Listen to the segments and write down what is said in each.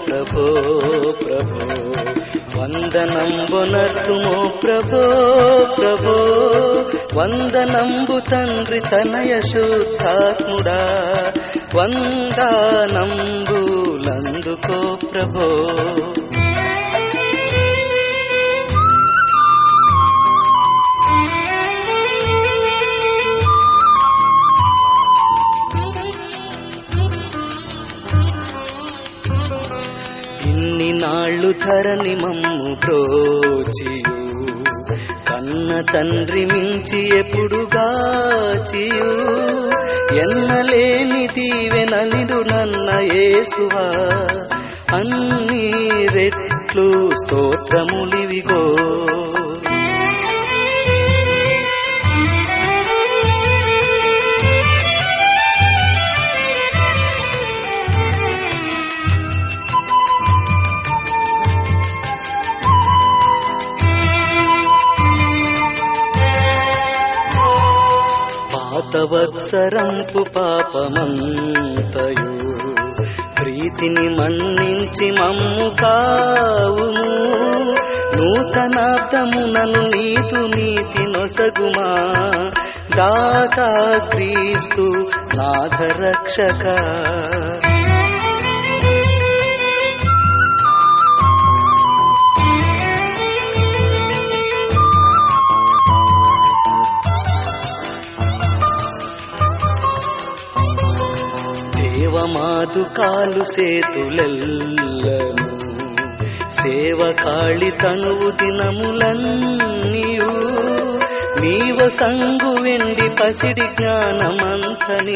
ప్రభో ప్రభో వందనంబునర్తుమో ప్రభో ప్రభో వందనంబు తండ్రి తనయ శుద్ధాత్ముడా వందనంబులందుకో ప్రభో ఇన్ని నాళ్ళు ధరని మమ్ము ప్రోచియు కన్న తండ్రి మించి ఎప్పుడు గాచియు ఎన్నలేని దీవెనలిడు నన్న యేసువా అన్ని రెట్లు స్తోత్రములివిగో పాతవత్సరంపు పాపమంతయు ప్రీతిని మన్నించి మమ్ము కావుము నూతనాబ్దమునను నీతు నీతి నొసగుమా దాతా క్రీస్తు నాథ రక్షక దేవమాదు కాలు సేతులెల్లను సేవ కాళి తనువు దినములన్నీయు నీవ సంగు వెండి పసిడి జ్ఞానమంతని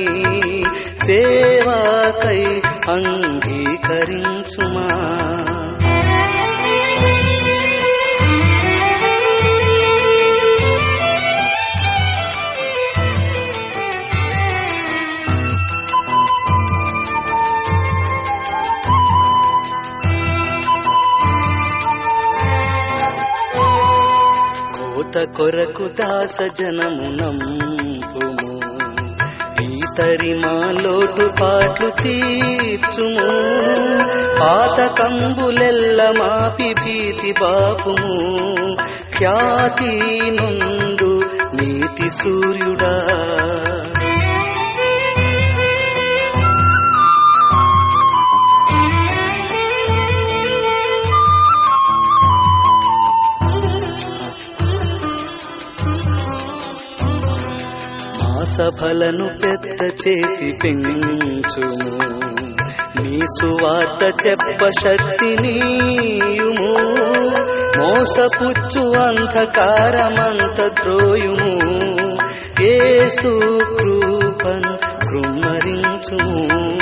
సేవాకై అంగీకరించుమా కోత కొరకు దాస జనమునంపుము ఈతరి మా లోటు పాట్లు తీర్చుము పాత కంబులెల్ల మాపి భీతి బాపుము ఖ్యాతి నుండు నీతి సూర్యుడా సభలను పెద్ద చేసి పెంచుము నీ సువార్త చెప్ప శక్తి నీయుము మోసపుచ్చు అంధకారమంత ద్రోయుము ఏసు కృపన్ కృమ్మరించుము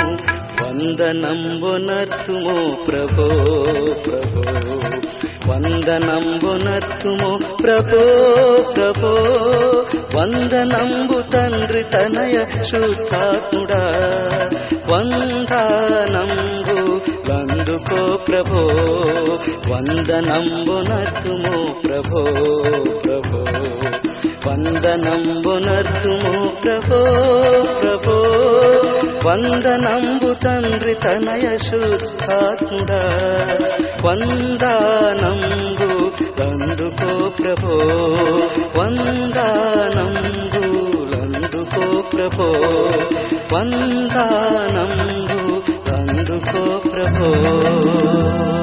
వందనంబునర్తుమో ప్రభో ప్రభో వందనంబునర్తుమో ప్రభో ప్రభో వందనంబు తండ్రి తనయ శుద్ధాత్ముడా వందనంబు లందుకో ప్రభో వందనంబునర్తుమో ప్రభో ప్రభో వందనంబునర్తుము ప్రభో ప్రభో వందనంబు తండ్రి తనయ శుద్ధాత్ముడా వందనంబు లందుకో ప్రభో వందనంబు లందుకో ప్రభో వందనంబు లందుకో ప్రభో